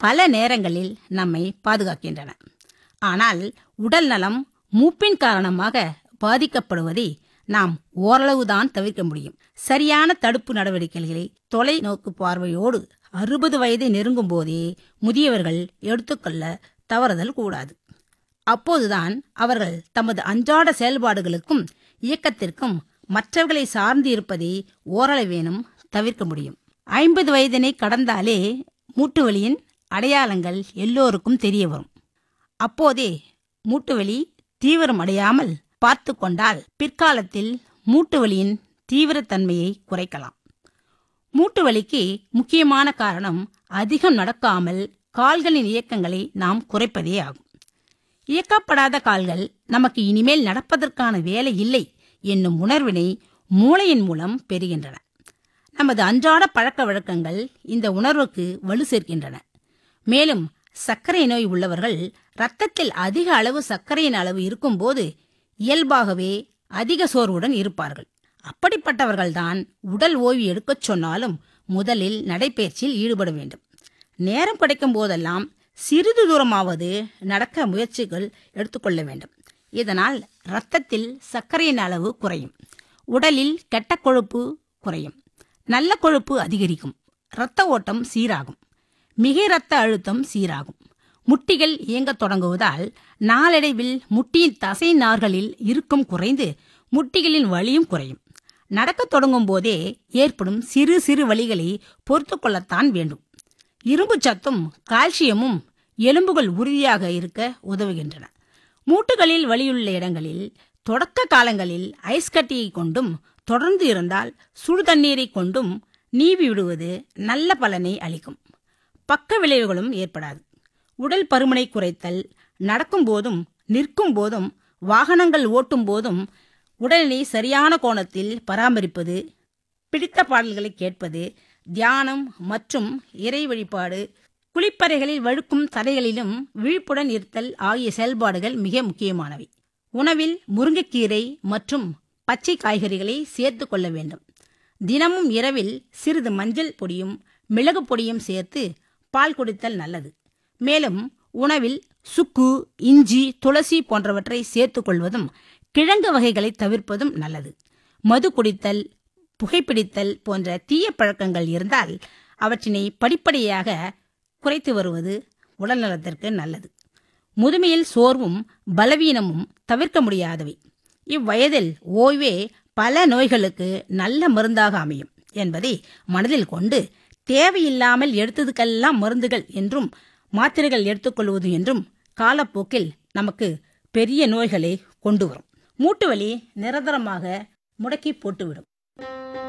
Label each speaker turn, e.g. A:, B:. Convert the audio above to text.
A: பல நேரங்களில் நம்மை பாதுகாக்கின்றன ஆனால் உடல் நலம் மூப்பின் காரணமாக பாதிக்கப்படுவதை நாம் ஓரளவுதான் தவிர்க்க முடியும் சரியான தடுப்பு நடவடிக்கைகளை தொலைநோக்கு பார்வையோடு அறுபது வயதை நெருங்கும் போதே முதியவர்கள் எடுத்துக்கொள்ள தவறுதல் கூடாது அப்போதுதான் அவர்கள் தமது அன்றாட செயல்பாடுகளுக்கும் இயக்கத்திற்கும் மற்றவர்களை சார்ந்து இருப்பதை ஓரளவேனும் தவிர்க்க முடியும் ஐம்பது வயதினை கடந்தாலே மூட்டு வலியின் அடையாளங்கள் எல்லோருக்கும் தெரிய வரும் அப்போதே மூட்டு வலி தீவிரம் அடையாமல் பார்த்து கொண்டால் பிற்காலத்தில் மூட்டு வலியின் தீவிரத்தன்மையை குறைக்கலாம் மூட்டு வலிக்கு முக்கியமான காரணம் அதிகம் நடக்காமல் கால்களின் இயக்கங்களை நாம் குறைப்பதே ஆகும் இயக்கப்படாத கால்கள் நமக்கு இனிமேல் நடப்பதற்கான வேலை இல்லை என்னும் உணர்வினை மூளையின் மூலம் பெறுகின்றன நமது அன்றாட பழக்க வழக்கங்கள் இந்த உணர்வுக்கு வலு சேர்க்கின்றன மேலும் சர்க்கரை நோய் உள்ளவர்கள் இரத்தத்தில் அதிக அளவு சர்க்கரையின் அளவு இருக்கும்போது இயல்பாகவே அதிக சோர்வுடன் இருப்பார்கள் அப்படிப்பட்டவர்கள்தான் உடல் ஓய்வு எடுக்கச் சொன்னாலும் முதலில் நடைபயிற்சியில் ஈடுபட வேண்டும் நேரம் கிடைக்கும் போதெல்லாம் சிறிது தூரமாவது நடக்க முயற்சிகள் எடுத்துக்கொள்ள வேண்டும் இதனால் இரத்தத்தில் சர்க்கரையின் அளவு குறையும் உடலில் கெட்ட கொழுப்பு குறையும் நல்ல கொழுப்பு அதிகரிக்கும் இரத்த ஓட்டம் சீராகும் மிக இரத்த அழுத்தம் சீராகும் முட்டிகள் இயங்கத் தொடங்குவதால் நாளடைவில் முட்டியின் தசை நார்களில் இருக்கும் குறைந்து முட்டிகளின் வலியும் குறையும் நடக்கத் தொடங்கும் போதே ஏற்படும் சிறு சிறு வலிகளை பொறுத்து கொள்ளத்தான் வேண்டும் இரும்பு சத்தும் கால்சியமும் எலும்புகள் உறுதியாக இருக்க உதவுகின்றன மூட்டுகளில் வலியுள்ள இடங்களில் தொடக்க காலங்களில் ஐஸ் கட்டியை கொண்டும் தொடர்ந்து இருந்தால் சுடு தண்ணீரை கொண்டும் நீவி விடுவது நல்ல பலனை அளிக்கும் பக்க விளைவுகளும் ஏற்படாது உடல் பருமனை குறைத்தல் நடக்கும் போதும் நிற்கும் போதும் வாகனங்கள் ஓட்டும் போதும் உடலினை சரியான கோணத்தில் பராமரிப்பது பிடித்த பாடல்களை கேட்பது தியானம் மற்றும் இறை வழிபாடு குளிப்பறைகளில் வழுக்கும் தரைகளிலும் விழிப்புடன் இருத்தல் ஆகிய செயல்பாடுகள் மிக முக்கியமானவை உணவில் முருங்கைக்கீரை மற்றும் பச்சை காய்கறிகளை சேர்த்து கொள்ள வேண்டும் தினமும் இரவில் சிறிது மஞ்சள் பொடியும் மிளகு பொடியும் சேர்த்து பால் குடித்தல் நல்லது மேலும் உணவில் சுக்கு இஞ்சி துளசி போன்றவற்றை சேர்த்துக் கொள்வதும் கிழங்கு வகைகளை தவிர்ப்பதும் நல்லது மது குடித்தல் புகைப்பிடித்தல் போன்ற தீய பழக்கங்கள் இருந்தால் அவற்றினை படிப்படியாக குறைத்து வருவது உடல்நலத்திற்கு நல்லது முதுமையில் சோர்வும் பலவீனமும் தவிர்க்க முடியாதவை இவ்வயதில் ஓய்வே பல நோய்களுக்கு நல்ல மருந்தாக அமையும் என்பதை மனதில் கொண்டு தேவையில்லாமல் எடுத்ததுக்கெல்லாம் மருந்துகள் என்றும் மாத்திரைகள் எடுத்துக்கொள்வது என்றும் காலப்போக்கில் நமக்கு பெரிய நோய்களை கொண்டு வரும் மூட்டு வலி நிரந்தரமாக முடக்கி போட்டுவிடும்